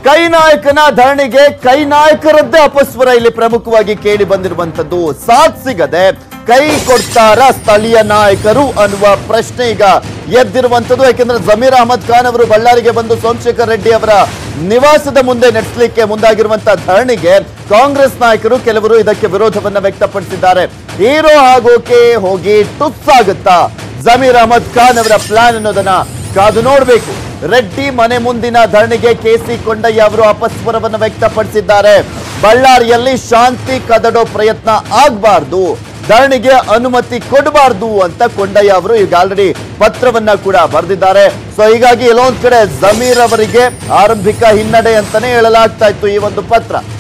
ಕೈ ನಾಯಕನ ಧರಣಿಗೆ ಕೈ ನಾಯಕರದ್ದೇ ಅಪಸ್ವರ ಇಲ್ಲಿ ಪ್ರಮುಖವಾಗಿ ಕೇಳಿ ಬಂದಿರುವಂತದ್ದು ಸಾಥ್ ಸಿಗದೆ ಕೈ ಕೊಡ್ತಾರ ಸ್ಥಳೀಯ ನಾಯಕರು ಅನ್ನುವ ಪ್ರಶ್ನೆ ಈಗ ಎದ್ದಿರುವಂತದ್ದು ಯಾಕೆಂದ್ರೆ ಜಮೀರ್ ಅಹಮದ್ ಖಾನ್ ಅವರು ಬಳ್ಳಾರಿಗೆ ಬಂದು ಸೋಮಶೇಖರ್ ರೆಡ್ಡಿ ಅವರ ನಿವಾಸದ ಮುಂದೆ ನಡೆಸಲಿಕ್ಕೆ ಮುಂದಾಗಿರುವಂತಹ ಧರಣಿಗೆ ಕಾಂಗ್ರೆಸ್ ನಾಯಕರು ಕೆಲವರು ಇದಕ್ಕೆ ವಿರೋಧವನ್ನ ವ್ಯಕ್ತಪಡಿಸಿದ್ದಾರೆ ಹೀರೋ ಆಗೋಕೆ ಹೋಗಿ ಟುಸ್ಸಾಗುತ್ತಾ ಜಮೀರ್ ಅಹಮದ್ ಖಾನ್ ಅವರ ಪ್ಲಾನ್ ಅನ್ನೋದನ್ನ ಕಾದು ನೋಡಬೇಕು ರೆಡ್ಡಿ ಮನೆ ಮುಂದಿನ ಧರಣಿಗೆ ಕೆಸಿ ಕೊಂಡಯ್ಯ ಅವರು ಅಪಸ್ವರವನ್ನು ವ್ಯಕ್ತಪಡಿಸಿದ್ದಾರೆ ಬಳ್ಳಾರಿಯಲ್ಲಿ ಶಾಂತಿ ಕದಡೋ ಪ್ರಯತ್ನ ಆಗಬಾರ್ದು ಧರಣಿಗೆ ಅನುಮತಿ ಕೊಡಬಾರ್ದು ಅಂತ ಕೊಂಡಯ್ಯ ಅವರು ಈಗ ಆಲ್ರೆಡಿ ಪತ್ರವನ್ನ ಕೂಡ ಬರೆದಿದ್ದಾರೆ ಸೊ ಹೀಗಾಗಿ ಎಲ್ಲೊಂದ್ ಕಡೆ ಜಮೀರ್ ಅವರಿಗೆ ಆರಂಭಿಕ ಹಿನ್ನಡೆ ಅಂತಾನೆ ಹೇಳಲಾಗ್ತಾ ಇತ್ತು ಈ ಒಂದು ಪತ್ರ